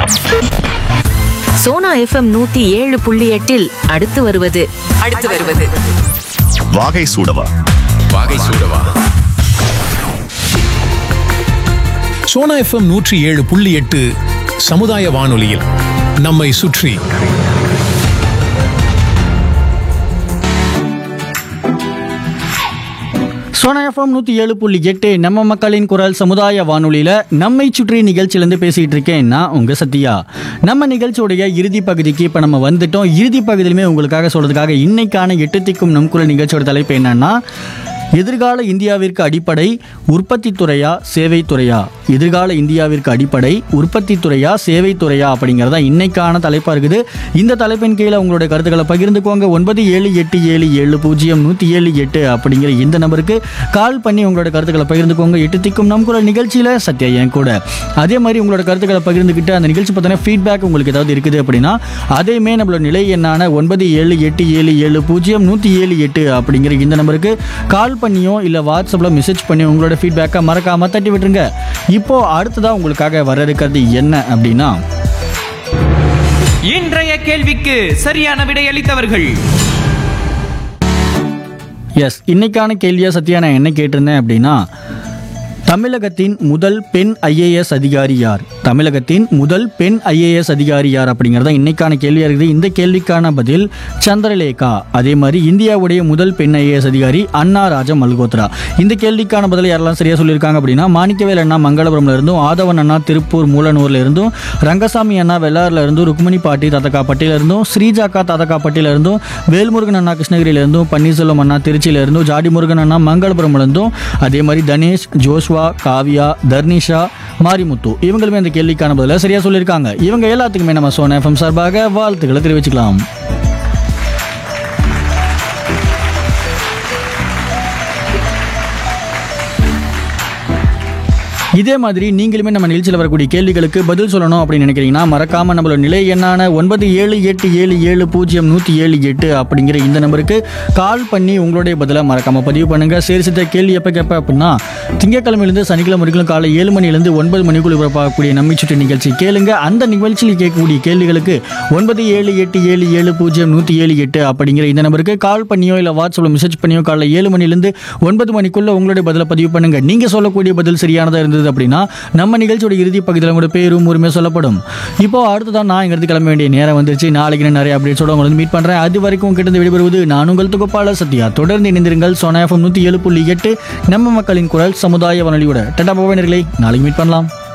Sona FM நூத்தி ஏழு புள்ளி எட்டில் அடுத்து வருவது அடுத்து வருவது வாகை சூடவா வாகை சூடவா சோனா எஃப்எம் நூற்றி ஏழு புள்ளி எட்டு சமுதாய வானொலியில் நம்மை சுற்றி சோனா எஃப்எம் நூற்றி ஏழு புள்ளி எட்டு நம்ம மக்களின் குரல் சமுதாய வானொலியில் நம்மை சுற்றி நிகழ்ச்சியிலேருந்து பேசிகிட்டு இருக்கேன் நான் உங்கள் சத்யா நம்ம நிகழ்ச்சியோடைய இறுதி பகுதிக்கு இப்போ நம்ம வந்துட்டோம் இறுதி பகுதியிலுமே உங்களுக்காக சொல்கிறதுக்காக இன்னைக்கான எட்டு திக்கும் நம் குரல் நிகழ்ச்சியோட தலைப்பு என்னன்னா எதிர்கால இந்தியாவிற்கு அடிப்படை உற்பத்தி துறையா சேவை துறையா எதிர்கால இந்தியாவிற்கு அடிப்படை உற்பத்தி துறையா சேவை துறையா அப்படிங்கிறதா இன்னைக்கான தலைப்பாக இருக்குது இந்த தலைப்பின் கீழே உங்களுடைய கருத்துக்களை பகிர்ந்துக்கோங்க ஒன்பது ஏழு எட்டு ஏழு ஏழு பூஜ்ஜியம் நூற்றி ஏழு எட்டு அப்படிங்கிற இந்த நம்பருக்கு கால் பண்ணி உங்களோட கருத்துக்களை பகிர்ந்துக்கோங்க எட்டு திக்கும் நம் குரல் நிகழ்ச்சியில் சத்யா என் கூட அதே மாதிரி உங்களோட கருத்துக்களை பகிர்ந்துக்கிட்டு அந்த நிகழ்ச்சி பார்த்தீங்கன்னா ஃபீட்பேக் உங்களுக்கு ஏதாவது இருக்குது அப்படின்னா அதையுமே நம்மளோட நிலை எண்ணான ஒன்பது ஏழு எட்டு ஏழு ஏழு பூஜ்ஜியம் நூற்றி ஏழு எட்டு அப்படிங்கிற இந்த நம்பருக்கு கால் பண்ணியோ இல்லை வாட்ஸ்அப்பில் மெசேஜ் பண்ணி உங்களோட ஃபீட்பேக்கை மறக்காமல் தட்டி விட்டுருங்க இப்போ அடுத்ததாக உங்களுக்காக வர இருக்கிறது என்ன அப்படின்னா இன்றைய கேள்விக்கு சரியான விடையளித்தவர்கள் எஸ் இன்னைக்கான கேள்வியா சத்யா நான் என்ன கேட்டிருந்தேன் அப்படின்னா தமிழகத்தின் முதல் பெண் ஐஏஎஸ் அதிகாரி யார் தமிழகத்தின் முதல் பெண் ஐஏஎஸ் அதிகாரி யார் அப்படிங்கிறத இன்னைக்கான கேள்வியாக இருக்குது இந்த கேள்விக்கான பதில் சந்திரலேகா அதே மாதிரி இந்தியாவுடைய முதல் பெண் ஐஏஎஸ் அதிகாரி அண்ணா ராஜா மல்கோத்ரா இந்த கேள்விக்கான பதில் யாரெல்லாம் சரியாக சொல்லியிருக்காங்க அப்படின்னா மாணிக்கவேல் அண்ணா மங்களபுரம்ல இருந்தும் ஆதவன் அண்ணா திருப்பூர் மூலனூர்ல இருந்தும் ரங்கசாமி அண்ணா வெள்ளாறுல இருந்தும் ருக்மணி பாட்டி தத்தக்காப்பட்டியில இருந்தும் ஸ்ரீஜாக்கா தத்தக்காப்பட்டியில இருந்தும் வேல்முருகன் அண்ணா கிருஷ்ணகிரியில இருந்தும் பன்னீர்செல்வம் அண்ணா திருச்சியில இருந்தும் ஜாடி முருகன் அண்ணா மங்களபுரம்ல இருந்தும் அதே மாதிரி தனேஷ் ஜோஷ்வா காவியா தர்னிஷா மாரிமுத்து இவங்களுமே இந்த கேள்விக்கான பதில சரியா சொல்லியிருக்காங்க இவங்க எல்லாத்துக்குமே நம்ம சோனா எஃப்எம் சார்பாக வாழ்த்துக்களை தெரிவிச்சுக்கலாம் இதே மாதிரி நீங்களுமே நம்ம நிகழ்ச்சியில் வரக்கூடிய கேள்விகளுக்கு பதில் சொல்லணும் அப்படின்னு நினைக்கிறீங்கன்னா மறக்காம நம்மளோட நிலை எண்ணான ஒன்பது ஏழு எட்டு ஏழு ஏழு பூஜ்ஜியம் நூற்றி ஏழு எட்டு அப்படிங்கிற இந்த நம்பருக்கு கால் பண்ணி உங்களுடைய பதிலை மறக்காம பதிவு பண்ணுங்க சரி சித்த கேள்வி எப்போ கேட்பேன் அப்படின்னா திங்கக்கிழமையிலேருந்து சனிக்கிழமை வரைக்கும் காலை ஏழு மணிலேருந்து ஒன்பது மணிக்குள் பார்க்கக்கூடிய நம்மை சுற்றி நிகழ்ச்சி கேளுங்க அந்த நிகழ்ச்சியில் கேட்கக்கூடிய கேள்விகளுக்கு ஒன்பது ஏழு எட்டு ஏழு ஏழு பூஜ்ஜியம் நூற்றி ஏழு எட்டு அப்படிங்கிற இந்த நம்பருக்கு கால் பண்ணியோ இல்லை வாட்ஸ்அப்பில் மெசேஜ் பண்ணியோ காலைல ஏழு மணிலேருந்து ஒன்பது மணிக்குள்ள உங்களுடைய பதிலை பதிவு பண்ணுங்க நீங்க சொல்லக்கூடிய பதில் சரியானதா இருந்தது அப்படின்னா நம்ம நிகழ்ச்சியோட இறுதி பகுதியில் உங்களோட பேரும் உரிமை சொல்லப்படும் இப்போ அடுத்ததான் நான் இங்கிருந்து கிளம்ப வேண்டிய நேரம் வந்துருச்சு நாளைக்கு நான் நிறைய அப்டேட்ஸோட உங்களை வந்து மீட் பண்றேன் அது வரைக்கும் கிட்ட விடைபெறுவது நான் உங்கள் தொகுப்பாளர் சத்யா தொடர்ந்து இணைந்திருங்கள் சோனா எஃப்எம் நூற்றி ஏழு புள்ளி எட்டு நம்ம மக்களின் குரல் சமுதாய வானொலியோட டட்டா பவனர்களை நாளைக்கு மீட் பண்ணலாம்